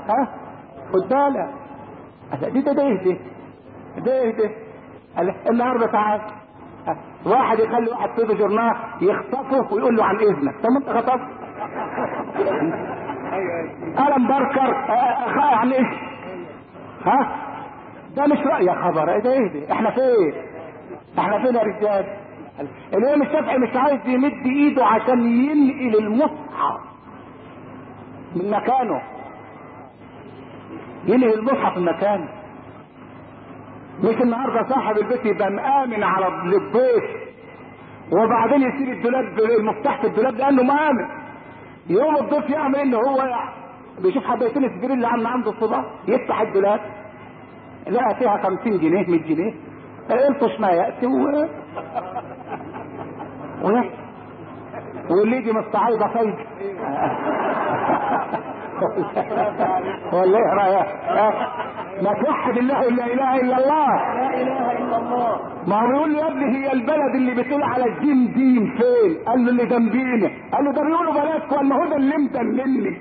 ها خد بالك دي ده ده ايه ده ايه ده النهارده تعال واحد يخلي واحد في جورنال يخطفه ويقول له عن اذنك طب ما انت خطفت الم بركر عن ايه ها ده مش رأي يا خبر ايه ده ايه ده احنا فين احنا فين يا رجال الامام الشافعي مش عايز يمد ايده عشان ينقل المصحف من مكانه ينقل المصحف من مكانه مش النهارده صاحب البيت يبقى مآمن على البيت وبعدين يسيب الدولاب المفتاح في الدولاب لانه مآمن يوم الضيف يعمل ان هو بيشوف حبيتين السبيل اللي عم عنده الصباح يفتح الدولاب لقى فيها 50 جنيه 100 جنيه الطش ما ياتي و ويأتي واللي يجي مستعيضة فايد ولا ايه رايك ما توحد الله لا اله الا الله لا اله الا الله ما هو بيقول له يا ابني هي البلد اللي بتقول على الدين دين فين قال له اللي جنبينا قال له ده بيقولوا بلدك ولا هو ده اللي مدللني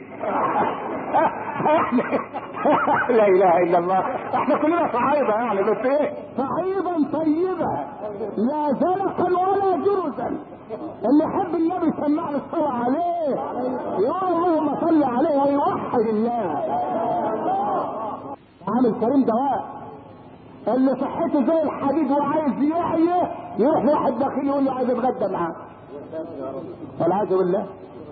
لا اله الا الله احنا كلنا صعايدة يعني بس ايه صعيدا طيبة لا زلقا ولا جرزا اللي يحب النبي يسمع له الصلاة عليه يقول اللهم صل عليه ويوحد الله عامل كريم دواء اللي صحته زي الحديد وعايز يحيى يروح واحد داخل يقول له عايز اتغدى معاه والعياذ بالله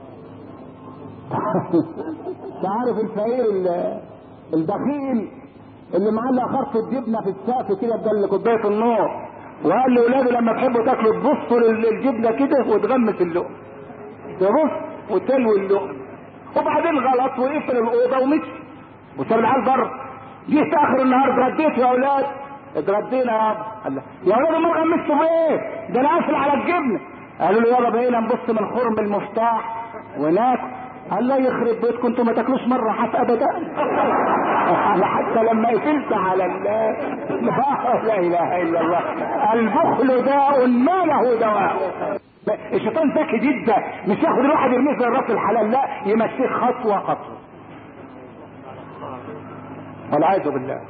تعرف الفقير البخيل اللي معلق خرطة جبنة في السقف كده بدل كوباية النور وقال لاولاده لما تحبوا تاكلوا تبصوا للجبنة كده وتغمس اللقم تبص وتلوي اللقم وبعدين غلط وقفل الأوضة ومشي وساب العيال بره جه اخر النهار اتغديت يا اولاد اتغدينا يا ابا قال له يا اولاد ما غمستوا بايه ده انا قافل على الجبنه قالوا له يلا بقينا نبص من خرم المفتاح وناكل قال لا يخرب بيتكم انتوا ما تاكلوش مره حتى ابدا حتى لما قفلت على ال لا اله الا الله البخل داء ما له دواء الشيطان ذكي جدا مش ياخد الواحد يرميه زي الراس الحلال لا يمشيه خطوه خطوه والعياذ بالله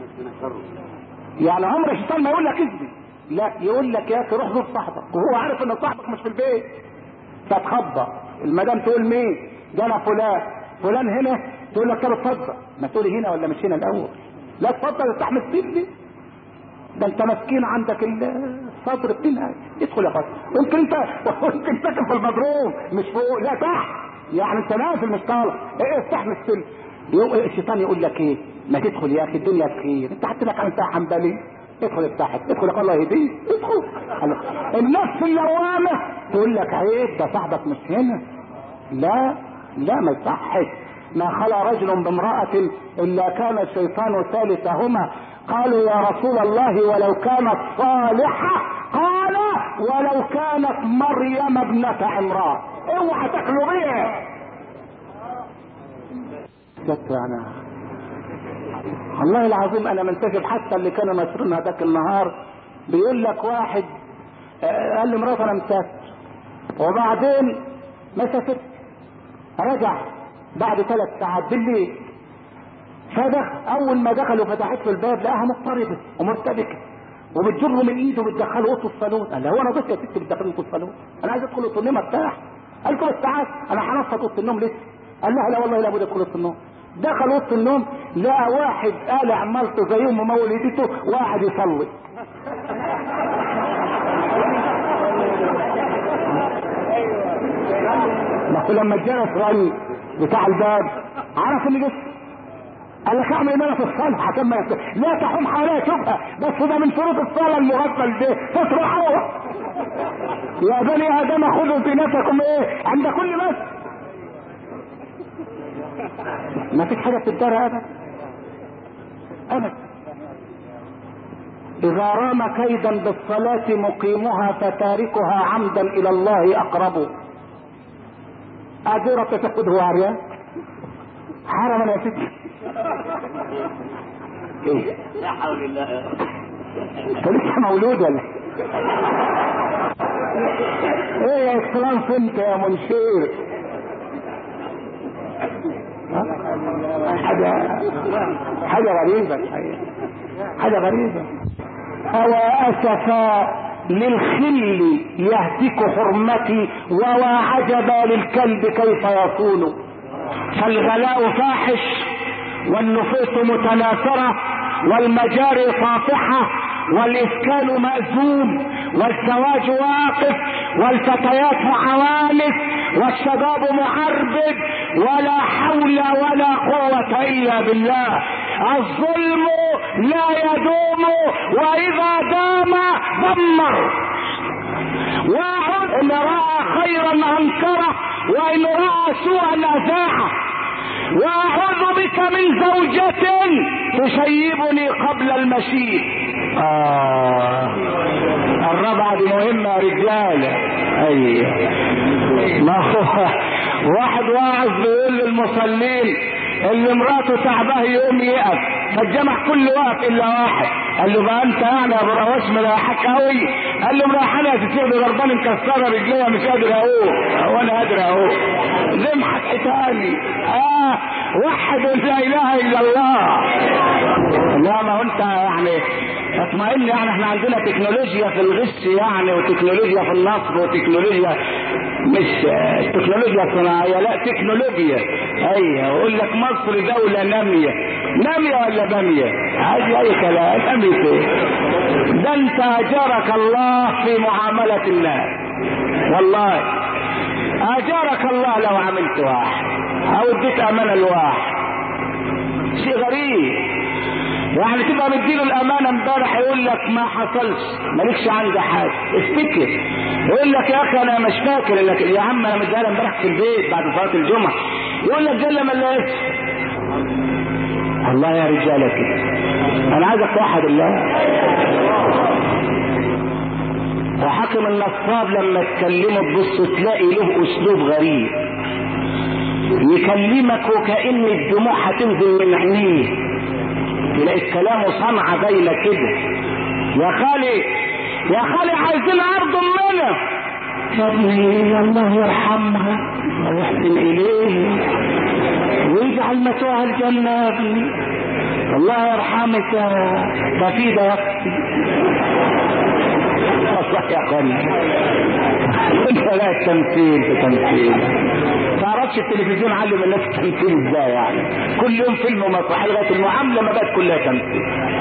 يعني عمر الشيطان ما يقول لك اثبت لا يقول لك يا اخي روح زور صاحبك وهو عارف ان صاحبك مش في البيت فتخبى المدام تقول مين ده انا فلان فلان هنا تقول لك طب اتفضل ما تقولي هنا ولا مش هنا الاول لا اتفضل افتح مسجد ده انت مسكين عندك الصدر بتنهج ادخل يا فضل يمكن انت ممكن ساكن في المضروب مش فوق لا تحت يعني انت نازل مش طالع ايه افتح مسجد الشيطان يقول لك ايه ما تدخل يا اخي الدنيا بخير انت حتى لك انت حنبلي ادخل افتحك ادخل الله يهديك ادخل النفس اللوامه تقول لك عيب ده صاحبك مش هنا لا لا ما يصحش ما خلا رجل بامرأة إلا كان الشيطان ثالثهما قالوا يا رسول الله ولو كانت صالحة قال ولو كانت مريم ابنة عمران اوعى تاكلوا بيها جت انا والله العظيم انا منتجب حتى اللي كانوا ناشرينها ذاك النهار بيقول لك واحد قال لي مرات انا مسافر وبعدين ما سافرت رجع بعد ثلاث ساعات بالليل فدخل اول ما دخل وفتحت له الباب لقاها مضطربه ومرتبكه وبتجره من ايده وبتدخله اوضه الصالون قال لها هو انا ضيف يا ست بتدخلني اوضه الصالون انا عايز ادخل اوضه النوم ارتاح قال له بس تعال انا هنفض اوضه النوم لسه قال لها لا والله لابد ادخل اوضه النوم دخل اوضه النوم لقى واحد قالع مالته زي ام مولدته وقاعد يصلي ما هو لما الجرس رن بتاع الباب عرف اللي جه قال لك اعمل ايه في الصلاه عشان ما يت- لا تحوم حواليها شوفها بس ده من شروط الصلاه المغفل ده تصرخوا يا بني ادم خذوا زينتكم ايه عند كل بس ما فيش حاجه بتدار ابدا ابدا اذا رام كيدا بالصلاه مقيمها فتاركها عمدا الى الله اقرب أجرة تفقده عريان حرما يا ستي ايه لا حول الله يا رب انت لسه مولود ولا ايه يا اكسلانس انت يا منشير ها؟ حاجة حاجة غريبة الحقيقة حاجة غريبة أو أسفا للخل يهتك حرمتي ووا عجبا للكلب كيف يصون فالغلاء فاحش والنفوس متناثرة والمجاري طافحة والإسكان مأزوم والزواج واقف والفتيات عوالف والشباب معربد ولا حول ولا قوة إلا بالله الظلم لا يدوم وإذا دام دمر واحد إن رأى خيرا أنكره وإن رأى سوءا أذاعه واعوذ بك من زوجة تشيبني قبل المشيب آه الرابعة دي مهمة يا رجالة ايوه ما هو واحد واعظ بيقول للمصلين اللي مراته تعباه يقوم يقف فالجمع كله واقف الا واحد قال له بقى انت يعني يا ابو رواش ملاحك قوي قال له مريحانه يا ستي غربان مكسره رجليها مش قادر اقوم وانا قادر اقوم لمحت حيتاني اه وحد لا اله الا الله لا ما هو انت يعني اطمئن يعني احنا عندنا تكنولوجيا في الغش يعني وتكنولوجيا في النصب وتكنولوجيا مش تكنولوجيا صناعية لا تكنولوجيا ايوه يقول لك مصر دولة نامية نامية ولا بامية عادي اي كلام نامية ايه ده انت اجارك الله في معاملة الناس والله اجارك الله لو عملت واحد او اديت امانة لواحد شيء غريب يعني تبقى مديله الامانه امبارح يقول لك ما حصلش مالكش عندي حاجه افتكر يقول لك يا اخي انا مش فاكر لك يا عم انا مديها امبارح في البيت بعد صلاه الجمعه يقول لك جل من لا الله يا رجاله كده انا عايزك توحد الله وحاكم النصاب لما تكلمه تبص تلاقي له اسلوب غريب يكلمك وكأن الدموع هتنزل من عينيه تلاقي الكلام صنعة باينة كده يا خالي يا خالي عايزين عرض منه يا ابني الله يرحمها ويحسن اليه ويجعل مثواها الجنة يا ابني الله يرحمك يا تفيدة يا اختي والله يا اخواني انت لا التمثيل في تمثيل تعرفش التلفزيون علم الناس التمثيل ازاي يعني كل يوم فيلم ومسرحيه لغايه المعامله ما بقت كلها تمثيل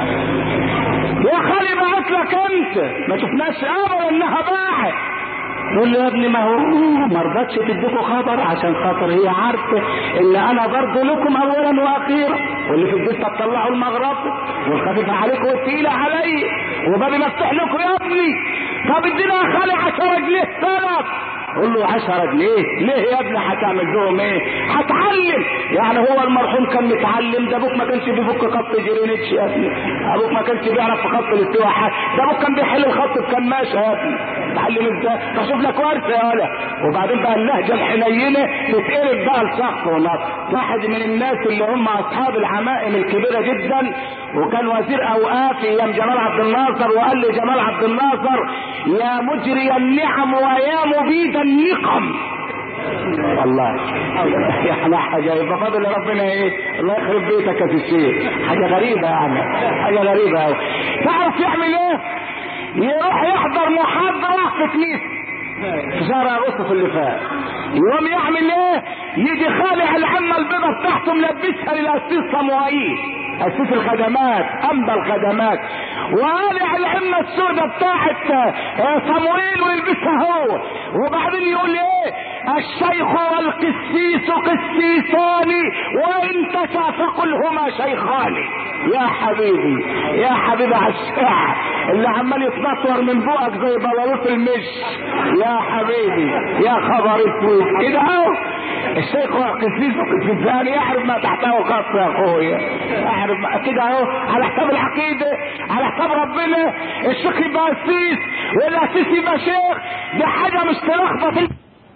يا خالي بعت لك انت ما شفناش ابدا انها باعت يقول له يا ابني ما هو ما رضتش تديكوا خبر عشان خاطر هي عارفه ان انا برضه لكم اولا واخيرا واللي في البيت تطلعوا المغرب والخفيفه عليكم والثقيله علي وبابي مفتوح لكم يا ابني طب ادينا يا خالي 10 جنيه سلف قول له 10 جنيه ليه يا ابني هتعمل لهم ايه هتعلم يعني هو المرحوم كان متعلم ده ابوك ما كانش بيفك خط جرينتش يا ابني ابوك ما كانش بيعرف في خط الاستواء ده ابوك كان بيحل الخط بكماشه يا ابني تعلم ازاي تشوف لك ورثه يا ولا وبعدين بقى اللهجه الحنينه تتقلب بقى لسخط ونص واحد من الناس اللي هم اصحاب العمائم الكبيره جدا وكان وزير اوقاف ايام جمال عبد الناصر وقال لي جمال عبد الناصر يا مجري النعم ويا مبيد النقم والله يعني حاجة يبقى فاضل ربنا ايه الله يخرب بيتك يا الشيخ حاجة غريبة يعني حاجة غريبة قوي تعرف يعمل ايه يروح يحضر محاضرة في كنيسة في شهر اغسطس اللي فات يقوم يعمل ايه يجي خالع العمة البيضة بتاعته ملبسها للاسيس صموئيل اسيس الخدمات انبى الخدمات وقالع العمة السوداء بتاعت صموئيل ويلبسها هو وبعدين يقول ايه الشيخ والقسيس قسيسان وان تشافقلهما شيخان يا حبيبي يا حبيبي على الشعر اللي عمال يتنطور من بوقك زي بلاوط المش يا حبيبي يا خبر اسود كده اهو الشيخ والقسيس والقسيسان يعرف ما تحته خط يا اخويا اعرف كده اهو على حساب العقيده على حساب ربنا الشيخ يبقى قسيس والقسيس يبقى شيخ دي حاجه مش تلخبط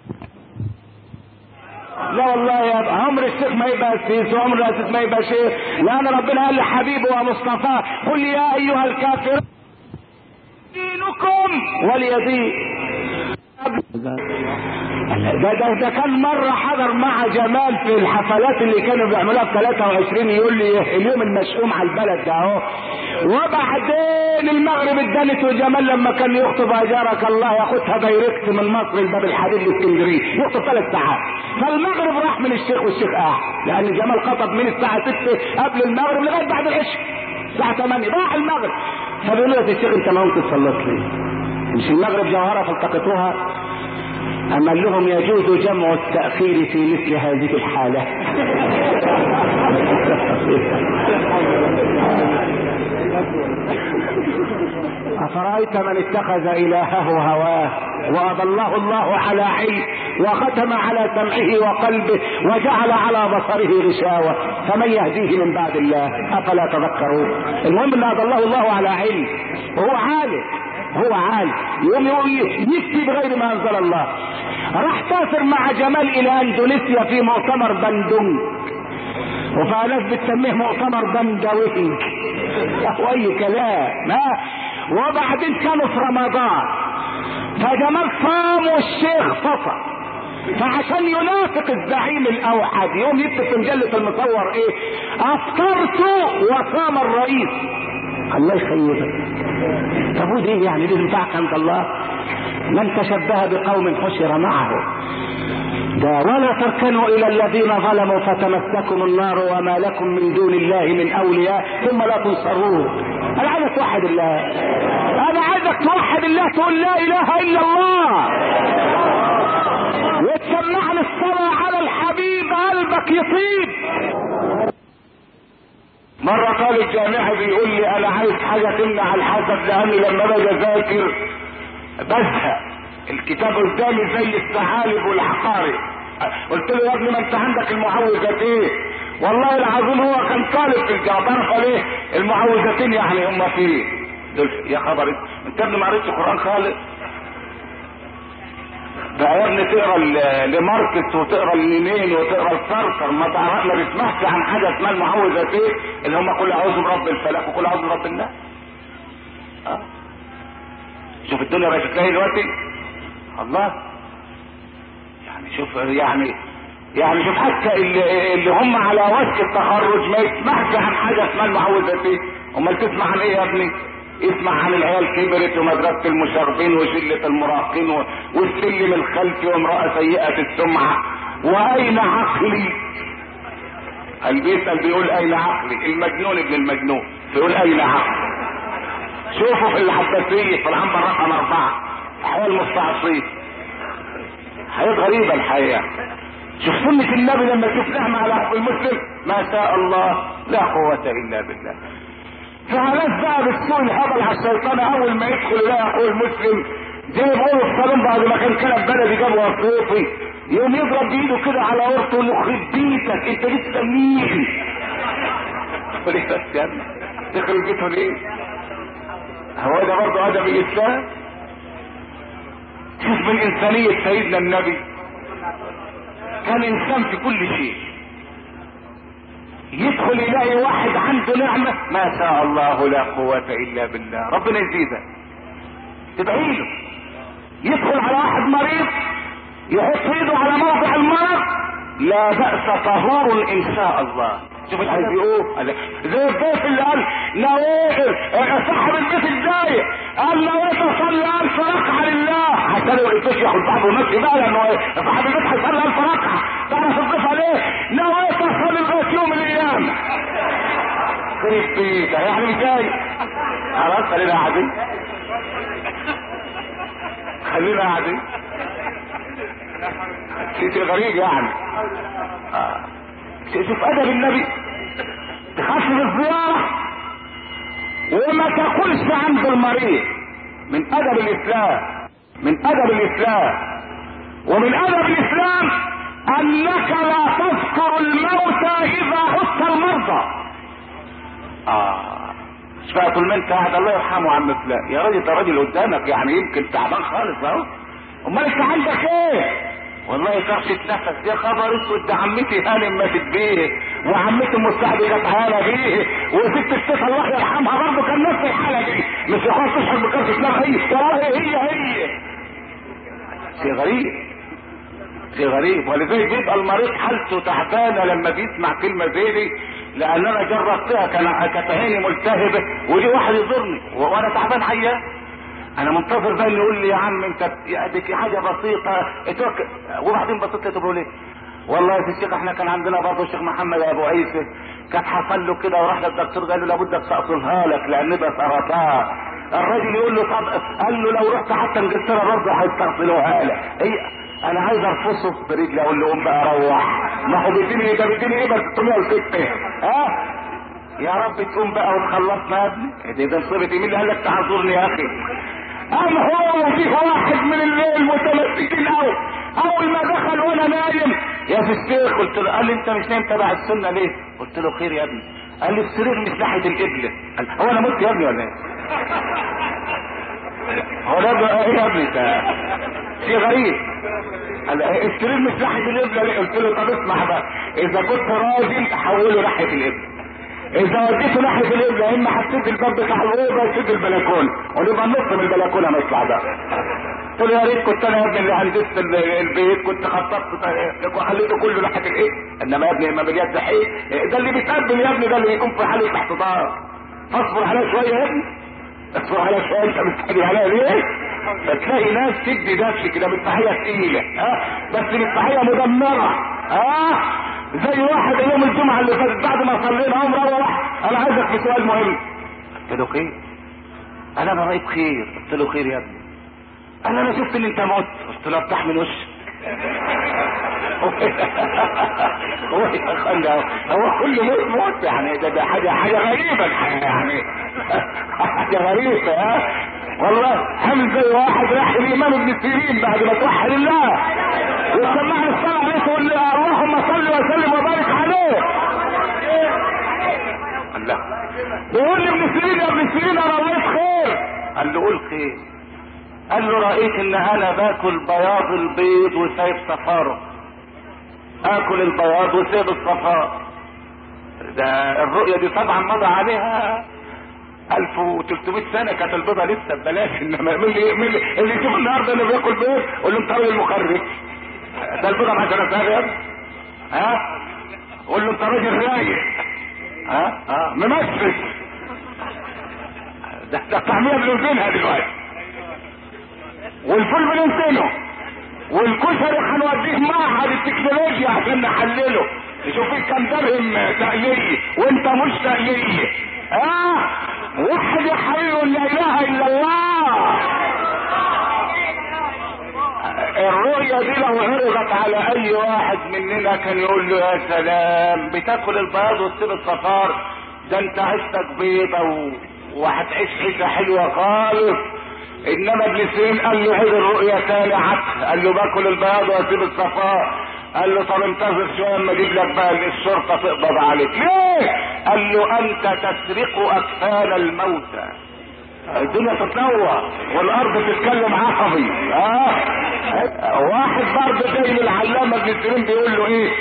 لا والله يا عمر الشيخ ما يبقى قسيس وعمر القسيس ما يبقى شيخ لان ربنا قال لحبيبه ومصطفاه قل يا ايها الكافرون دينكم ولي دين ده ده ده كان مرة حضر مع جمال في الحفلات اللي كانوا بيعملوها في 23 يقول لي اليوم المشؤوم على البلد ده اهو وبعدين المغرب ادانت وجمال لما كان يخطب اجارك الله ياخدها دايركت من مصر لباب الحديد لاسكندريه يخطب ثلاث ساعات فالمغرب راح من الشيخ والشيخ قاعد لان جمال خطب من الساعه 6 قبل المغرب لغايه بعد العشاء الساعه 8 راح المغرب فبيقول له يا الشيخ انت ما قمت تصلت ليه؟ مش المغرب جوهره فالتقطوها أما لهم يجوز جمع التأخير في مثل هذه الحالة أفرأيت من اتخذ إلهه هواه وأضله الله على علم وختم على سمعه وقلبه وجعل على بصره غشاوة فمن يهديه من بعد الله أفلا تذكرون المهم أن أضله الله على علم وهو عالم هو عالم يقوم يقول يفتي بغير ما انزل الله راح سافر مع جمال الى اندونيسيا في مؤتمر بندونج وفي ناس بتسميه مؤتمر بندوينج واي كلام ها وبعدين كانوا في رمضان فجمال صام والشيخ فصل فعشان ينافق الزعيم الاوحد يوم يكتب في مجله المصور ايه افطرت وصام الرئيس الله يخيبك طب ودي يعني دي تنفعك عند الله من تشبه بقوم حشر معه ده ولا تركنوا الى الذين ظلموا فتمسكم النار وما لكم من دون الله من اولياء ثم لا تنصرون انا عايزك توحد الله انا عايزك توحد الله تقول لا اله الا الله وتسمعني الصلاة على الحبيب قلبك يطيب مرة طالب جامعي بيقول لي انا عايز حاجة تمنع الحسد لاني لما باجي اذاكر بزهق الكتاب قدامي زي الثعالب والعقارب قلت له يا ابني ما انت عندك المعوذتين والله العظيم هو كان طالب في الجامعة تعرف ليه المعوذتين يعني هم فين دول يا خبر انت يا ابني ما قريتش قرآن خالص ده يا ابني تقرا لماركس وتقرا لمين وتقرا الصرصر ما تعرف ما بتسمعش عن حاجه اسمها المعوذتين اللي هم كل اعوذ برب الفلق وكل اعوذ برب الناس اه شوف الدنيا بقت تلاقي دلوقتي الله يعني شوف يعني يعني شوف حتى اللي, اللي هم على وشك التخرج ما يسمعش عن حاجه اسمها المعوذتين امال تسمع عن ايه يا ابني اسمع عن العيال كبرت ومدرسة المشاغبين وشلة المراهقين والسلم الخلفي وامرأة سيئة السمعة وأين عقلي؟ اللي بيسأل بيقول أين عقلي؟ المجنون ابن المجنون بيقول أين عقلي؟ شوفوا في العباسية في العنبر رقم أربعة حول مستعصيه حاجات غريبة الحقيقة شوف سنة النبي لما شفناها مع الأخ المسلم ما شاء الله لا قوة إلا بالله فعلاش بقى بالسوء الهبل على الشيطان اول ما يدخل يلاقي اخوه المسلم زي ما بيقولوا في الصالون بعد ما كان كلب بلدي جاب وصوفي يقوم يضرب بايده كده على ورطه يقول له يخرب بيتك انت لسه مين؟ ليه بس يا ابني؟ تخرب بيته ليه؟ هو ده برضه ادب الاسلام؟ شوف من انسانيه سيدنا النبي كان انسان في كل شيء يدخل يلاقي واحد عنده نعمة ما شاء الله لا قوة الا بالله ربنا يزيدك تدعي له يدخل على واحد مريض يحط ايده على موضع المرض لا بأس طهور ان شاء الله شوف عايز يقول زي الضيف اللي قال نويت صاحب البيت الجاي قال نويت اصلي الف ركعه لله عشان ما يقدرش ياخد بعضه وماشي بقى لانه صاحب البيت هيصلي الف ركعه تعرف الضيف عليه نويت اصلي لغايه يوم القيامه خرب بيتك يعني مش جاي خلاص خلينا قاعدين خلينا قاعدين شيء غريب يعني آه. شوف ادب النبي تخفف الزيارة وما تقولش عند المريض من ادب الاسلام من ادب الاسلام ومن ادب الاسلام انك لا تذكر الموتى اذا عدت المرضى اه مش بقى طول ما انت قاعد الله يرحمه عم فلان يا راجل ده راجل قدامك يعني يمكن تعبان خالص اهو امال انت عندك ايه والله كرشة نفس يا خبر اسود ده عمتي هانم ماتت بيه وعمتي المستعد كانت هانه بيه وست الست الله يرحمها برضه كان نفس الحاله دي مش يا اخوان تشعر بكرشة نفس هي والله هي هي شيء غريب شيء غريب ولذلك بيبقى المريض حالته تعبانه لما بيسمع كلمه زي دي لان انا جربتها كان كانت عيني ملتهبه ودي واحد يزورني وانا تعبان حيا انا منتظر بقى اللي يقول لي يا عم انت يا دي حاجه بسيطه اتوك وبعدين بسيطه تقول ليه والله يا الشيخ احنا كان عندنا برضه الشيخ محمد ابو عيسى كان حصل له كده وراح للدكتور قال له لابد استأصلها لك لان ده سرطان الراجل يقول له طب قال له لو رحت حتى انجلترا برضه هيستأصلوها لك هي انا عايز ارفصه برجلي اقول له قوم بقى روح ما هو بيديني ايه ده بيديني ايه بس 606 ها يا رب تقوم بقى وتخلصنا يا ابني دي ده مصيبتي مين اللي قال لك تعذرني يا اخي قام هو وفيه واحد من الليل متمسكين قوي اول ما دخل وانا نايم يا في الشيخ قلت له قال لي انت مش نايم تبع السنه ليه قلت له خير يا ابني قال لي السرير مش ناحيه القبله قال هو انا مت يا ابني ولا ايه هو ده بقى ايه يا ابني ده شيء غريب قال السرير مش ناحيه القبله ليه قلت له طب اسمع بقى اذا كنت راجل حوله ناحيه القبله اذا وديته ناحيه القبله اما هتسد الباب بتاع الاوضه يسد البلكونه ونبقى نص من البلكونه نطلع بقى قلت له يا ريت كنت انا يا ابني اللي هندست البيت كنت خططت وخليته كله ناحيه الايه انما يا ابني ما باليد حيل ده اللي بيتقدم يا ابني ده اللي بيكون في حاله احتضار اصبر عليا شويه يا ابني اصبر عليا شويه انت مستحي عليا ليه؟ فتلاقي ناس تدي نفسي كده بالتحيه تقيله ها بس بالتحيه مدمره ها زي واحد يوم الجمعه اللي فاتت بعد ما صلينا قام روح انا عايزك في سؤال مهم قلت له خير قال انا رايت خير قلت له خير يا ابني قال انا شفت ان انت مت قلت له افتح من وشك هو هو كل موت موت يعني ده, ده حاجه حاجه غريبه الحياه يعني حاجه غريبه ها والله عامل زي واحد راح الامام ابن سيرين بعد ما توحد الله وسمعني الصلاه عليه تقول لي اللهم صل وسلم وبارك عليه الله بيقول لي ابن سيرين يا ابن سيرين انا رايت خير قال له قول خير قال له رأيت ان انا باكل بياض البيض وسايب صفاره اكل البياض وسايب الصفار ده الرؤية دي طبعا مضى عليها 1300 سنة كانت البيضة لسه ببلاش انما من اللي من اللي يشوف النهارده اللي بياكل بيض قول له انت راجل مخرف ده البيضة ب 10000 يا ابني ها قول له انت راجل رايق ها ها ممثل ده ده الطعمية بننزلها دلوقتي والفول بننزله والكشري هنوديه معهد التكنولوجيا عشان نحلله نشوف فيه كام درهم تقليدي وانت مش تقليدي اه وحد حي لا اله الا الله الرؤية دي لو عرضت على اي واحد مننا كان يقول له يا سلام بتاكل البياض وتسيب الصفار ده انت عشتك بيضة و... وهتعيش عيشة حلوة خالص انما ابن سيرين قال له عيد الرؤيا تاني عكس قال له باكل البياض واسيب الصفاء قال له طب انتظر شويه اما اجيب لك بقى الشرطه تقبض عليك ليه؟ قال له انت تسرق اكفان الموتى الدنيا تتنوع والارض تتكلم عصبي اه واحد برضه جاي للعلامه ابن سيرين بيقول له ايه؟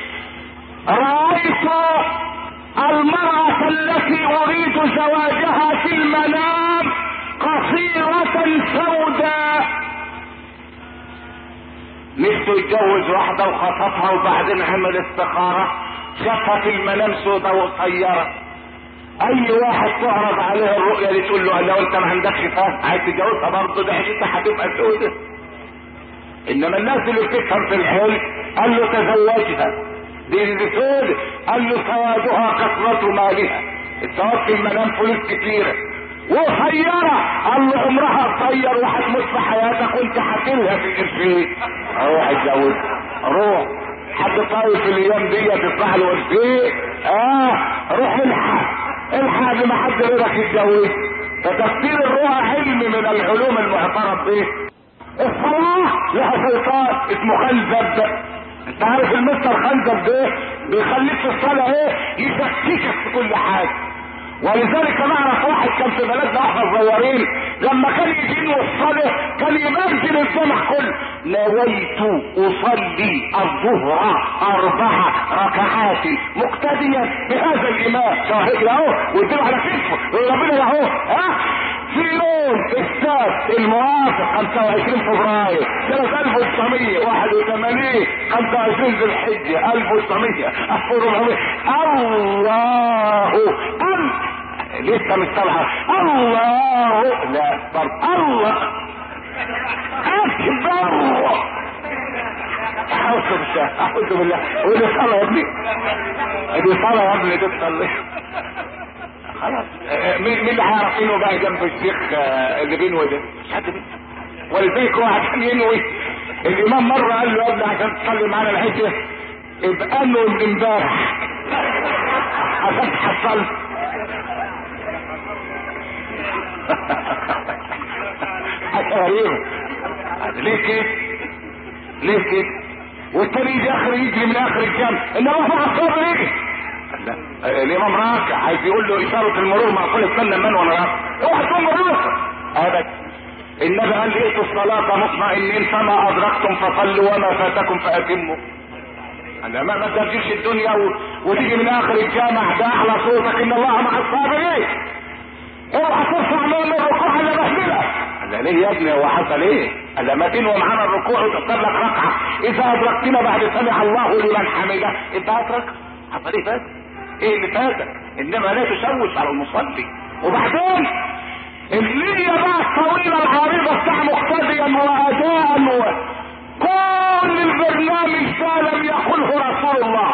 رايت المرأة التي اريد زواجها في المنام قصيرة سوداء نفسه يتجوز واحدة وخطفها وبعدين عمل استخارة شافها في المنام سوداء وقصيرة اي واحد تعرض عليه الرؤية دي تقول له لو انت ما عندكش فهم عايز تتجوزها برضه ده حياتها هتبقى سوداء انما الناس اللي بتفهم في الحلم قال له تزوجها دي بسهولة قال له سوادها كثرة مالها السواد في المنام فلوس كتيره وصيرة قال له عمرها قصير وهتموت في حياتك وانت هتلها في القرشين روح اتجوز روح حد طايف الايام دي تطلع له قرشين اه روح الحق الحق قبل ما حد غيرك يتجوز فتفسير الرؤى علم من العلوم المعترف به الصلاة لها سلطان اسمه خنزب انت عارف المستر خنزب ده بيخليك في الصلاة ايه يشككك في كل حاجة ولذلك نعرف واحد كان في بلدنا واحنا صغيرين لما كان يجي له الصلاه كان يمثل الجمع كله نويت اصلي الظهر اربع ركعات مقتديا بهذا الامام شاهد اهو ويديله على كتفه ربنا اهو ها في يوم السبت الموافق 25 فبراير سنة 1981 ليه 25 ذي الحجه 1900 1400 الله أم لسه مش طالعه الله لا طب الله اكبر اعوذ بالله اعوذ بالله ودي صلاه يا ابني دي صلاه يا ابني دي تصلي خلاص آه، مين مين اللي هيعرف انه بقى جنب الشيخ آه، اللي بينه ده مش حد بيه ولذلك هو عشان ينوي الامام مره قال له يا ابني عشان تصلي معانا العشاء ابقى له من امبارح عشان تحصل حاجه غريبه ليه كده ليه كده والتاني يجي اخر يجري من اخر الجنب انما هو الصبر ايه لا آه، الامام راكع عايز يقول له اشاره المرور معقول استنى من وانا راكع اوعى تكون مرور ابدا النبي قال ائتوا الصلاة مطمئنين فما ادركتم فصلوا وما فاتكم فاتموا انا ما ما تجيش الدنيا و... وتيجي من اخر الجامع ده اعلى صوتك ان الله مع الصابرين اوعى ترفع من الركوع الا مهمله قال ليه يا ابني هو حصل ايه؟ قال ما تنوي معانا الركوع وتختار لك ركعه اذا ادركتنا بعد سمع الله لمن حمده انت ادرك حصل ايه فاتك؟ ايه اللي فاتك؟ انما لا تشوش على المصلي وبعدين الليله بقى الطويله العريضه بتاع مقتديا واداء و... كل البرنامج ده لم يقله رسول الله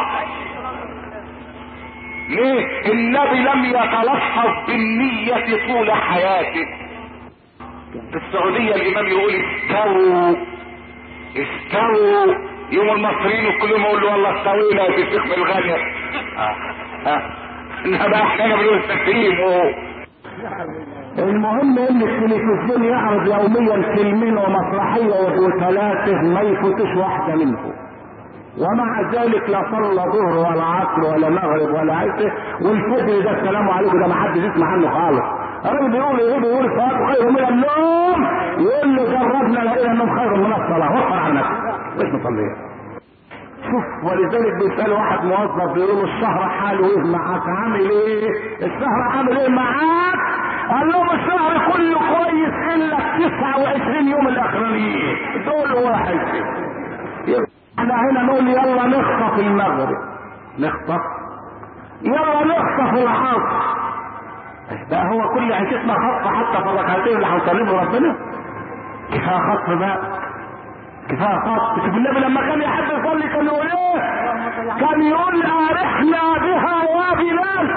ليه النبي لم يتلفظ بالنية طول حياته في السعودية الامام يقول استووا استووا يوم المصريين كلهم يقولوا والله استوينا يا شيخ بالغالية اه اه انما احنا بنقول استقيموا المهم ان التلفزيون يعرض يوميا فيلمين ومسرحية وثلاثة ما يفوتش واحدة منهم ومع ذلك لا صلى ظهر ولا عصر ولا مغرب ولا عشاء والفجر ده السلام عليكم ده ما حدش يسمع عنه خالص الراجل بيقول ايه بيقول الصلاه خير من النوم يقول له جربنا لقينا النوم خير من الصلاه وفر على نفسك مش مصليه شوف ولذلك بيسأل واحد موظف بيقول له الشهر حاله ايه معاك عامل ايه الشهر عامل ايه معاك قال لهم الشهر كله كويس الا 29 يوم الاخرانيين دول واحد يبقى احنا هنا نقول يلا نخطف المغرب نخطف يلا نخطف العصر بقى هو كل عيشتنا خطف حتى في الركعتين اللي هنصليهم ربنا كفايه خطف بقى كفايه خط شوف النبي لما كان يحب يصلي كان يقول ايه كان يقول ارحنا بها يا بلال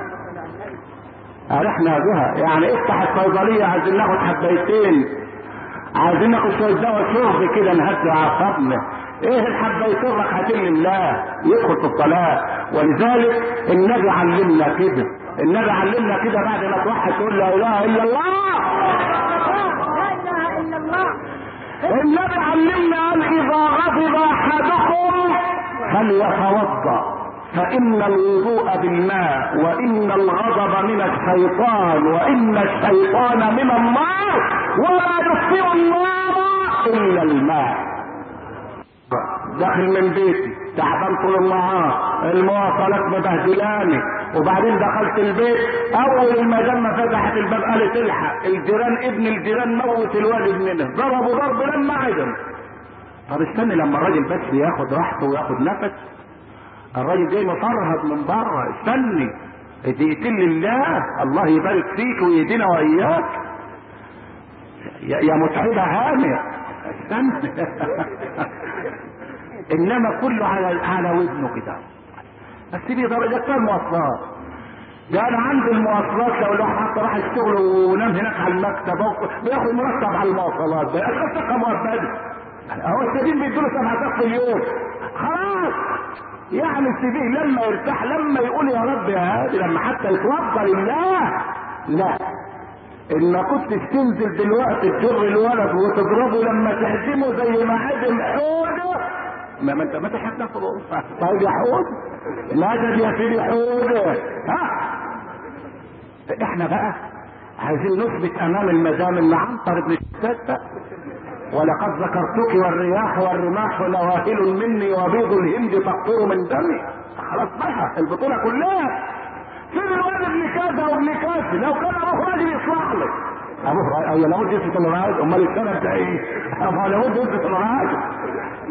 ارحنا بها يعني افتح الصيدليه عايزين ناخد حبايتين عايزين ناخد شويه دواء شرب كده نهدي اعصابنا ايه الحبايتين ركعتين لله يدخل في الصلاه ولذلك النبي علمنا كده النبي علمنا كده بعد ما توحد تقول لا اله الا الله لا اله الا الله النبي علمنا قال اذا غضب احدكم فليتوضا فان الوضوء بالماء وان الغضب من الشيطان وان الشيطان من النار ولا يطفئ النار الا الماء داخل من بيتي تعبان طول النهار المواصلات مبهدلاني وبعدين دخلت البيت اول المدام ما فتحت الباب قالت الحق الجيران ابن الجيران موت الواد ابننا ضربوا ضرب لما عدم طب استني لما الراجل بس ياخد راحته وياخد نفس الراجل جاي مفرهد من بره استني دقيقتين لله الله يبارك فيك ويهدينا واياك يا يا متعبه هانئ استنى انما كله على على ودنه كده بس دي درجات المواصلات ده انا عندي المواصلات لو الواحد حتى راح الشغل ونام هناك على المكتب أو- بياخد مرتب على المواصلات ده الخطه مؤبده هو السبيل بيدوله 7000 في اليوم خلاص يعني السبيل لما يرتاح لما يقول يا رب يا هادي لما حتى يتوضا لله لا ان كنت تنزل دلوقتي تجر الولد وتضربه لما تهزمه زي ما هزم حوده ما ما انت ما تحب طيب يا حود مدد يا سيدي حود ها احنا بقى عايزين نثبت امام المدام ان عنتر ابن الشتات ولقد ذكرتك والرياح والرماح نواهل مني وبيض الهند تقطر من دمي خلاص بقى البطوله كلها فين الواد ابن كذا وابن كذا لو كان ابوه راجل يصلح لك ابوه راجل اي لابد يثبت انه راجل امال السبب ده ايه؟ ما لابد يثبت انه راجل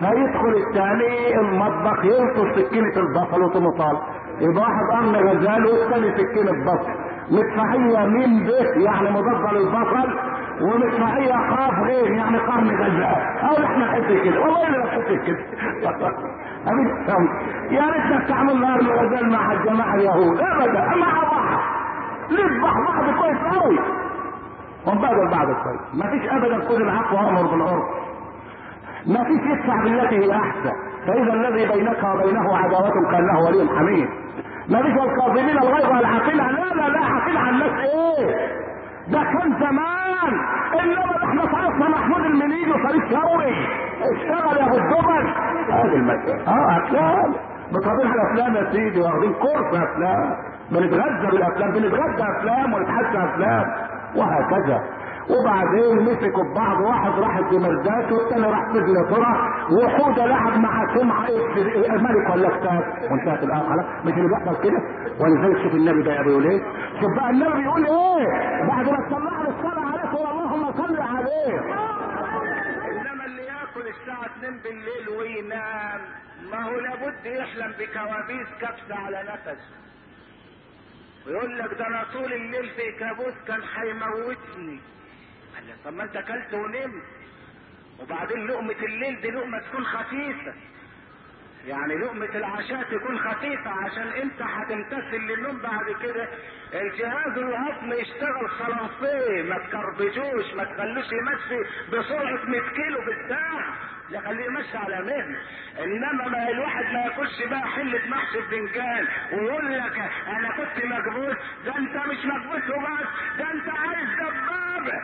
هيدخل الثاني المطبخ يلطش سكينة البصل وطمطال يبقى واحد قرن غزال والثاني سكينة بصل مدفعية ميم به يعني مضادة للبصل ومدفعية قاف غير يعني قرن غزال او احنا نحس كده والله انا بحس كده أبي تفهم يا ريتنا استعملنا قرن غزال مع الجماعة اليهود ابدا مع بعض نذبح بعض كويس قوي ونبادل بعض كويس ما فيش ابدا خذ العفو وامر بالعرف ما فيش يدفع بالتي هي احسن فاذا الذي بينك وبينه عداوة كانه ولي حميد ما فيش الكاظمين الغيظ والعاقلة لا لا لا عاقلة عن الناس ايه ده كان زمان انما احنا صرفنا محمود المنيجي وصريف شوقي اشتغل يا ابو الدبل هذه المسألة اه افلام بطبيعة الافلام يا سيدي واخدين كورس افلام بنتغذى بالافلام بنتغذى افلام ونتحدى افلام وهكذا وبعدين مسكوا ببعض واحد راح الدمردات والتاني راح سجن ترى وحودة لعب مع سمعة إيه ملك ولا كتاب وانتهت الآخرة مش اللي بيحصل كده ولذلك شوف النبي بقى بيقول ايه شوف بقى النبي بيقول ايه بعد ما تطلع الصلاة عليه تقول اللهم صل عليه انما اللي ياكل الساعة 2 بالليل وينام ما هو لابد يحلم بكوابيس كبسة على نفسه ويقول لك ده انا طول الليل في كابوس كان هيموتني قال لي طب ما انت اكلت ونمت وبعدين لقمة الليل دي لقمة تكون خفيفة يعني لقمة العشاء تكون خفيفة عشان انت هتمتثل للنوم بعد كده الجهاز الهضمي يشتغل خلاصيه ما تكربجوش ما تخلوش يمشي بسرعة 100 كيلو في الساعة لا خليه يمشي على مهل انما ما الواحد ما ياكلش بقى حلة محشي بفنجان ويقول لك انا كنت مكبوس ده انت مش مكبوس وبس ده انت عايز دبابة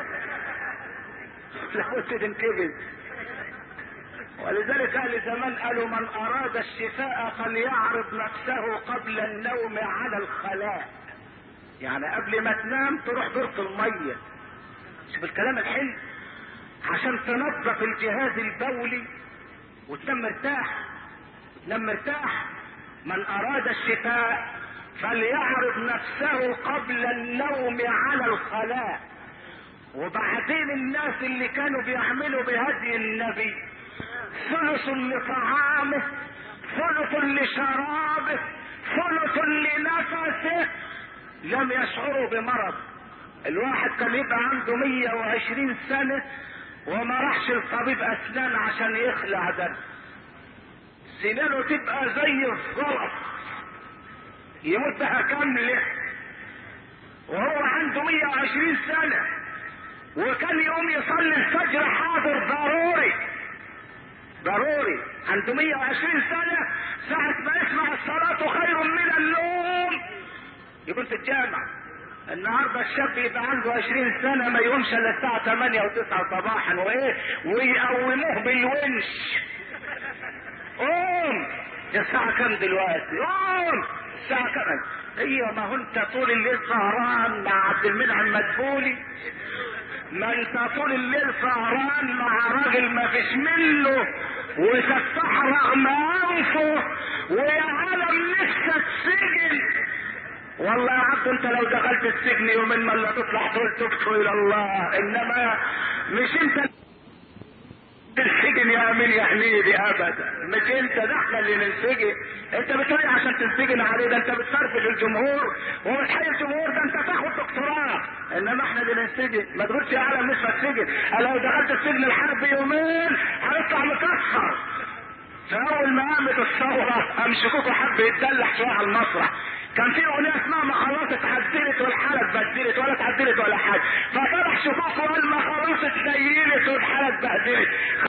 لابد تنكبس ولذلك اهل زمان قالوا من اراد الشفاء فليعرض نفسه قبل النوم على الخلاء يعني قبل ما تنام تروح دورة المية شوف الكلام الحلو عشان تنظف الجهاز البولي وتنام مرتاح تنام مرتاح من اراد الشفاء فليعرض نفسه قبل النوم على الخلاء وبعدين الناس اللي كانوا بيعملوا بهدي النبي ثلث لطعامه ثلث لشرابه ثلث لنفسه لم يشعروا بمرض الواحد كان يبقى عنده 120 سنة وما راحش لطبيب اسنان عشان يخلع ده سنانه تبقى زي الزلط يموت بها كاملة وهو عنده 120 سنة وكان يقوم يصلي الفجر حاضر ضروري ضروري عنده 120 سنة ساعة ما يسمع الصلاة خير من النوم يكون في الجامع النهارده الشاب يبقى عنده 20 سنة ما يقومش الا الساعة 8 و 9 صباحا وايه ويقوموه بالونش قوم الساعة كام دلوقتي؟ قوم الساعة كام؟ ايوه ما هو انت طول الليل سهران مع عبد المنعم مدبولي ما انت طول الليل سهران مع راجل ما فيش منه وتفتح رغم انفه ويا عالم نفسك سجن والله يا عبد انت لو دخلت السجن يومين ما لا تطلع تقول تبت الى الله انما مش انت السجن يا امين يا حميدي ابدا مش انت ده احنا اللي ننسجن انت بتقول عشان تنسجن عليه ده انت بتفرفش الجمهور وبتحيي الجمهور ده انت تاخد دكتوراه انما احنا اللي ننسجن ما تقولش يا عالم مش هتسجن لو دخلت السجن الحربي يومين هنطلع مكسر فاول ما قامت الثوره قام شكوكو حب يتدلع شويه على المسرح كان في اغنيه اسمها ما خلاص اتعدلت والحاله اتبدلت ولا اتعدلت ولا حاجه فطلع شكوك وقال ما خلاص اتسيلت والحاله اتبهدلت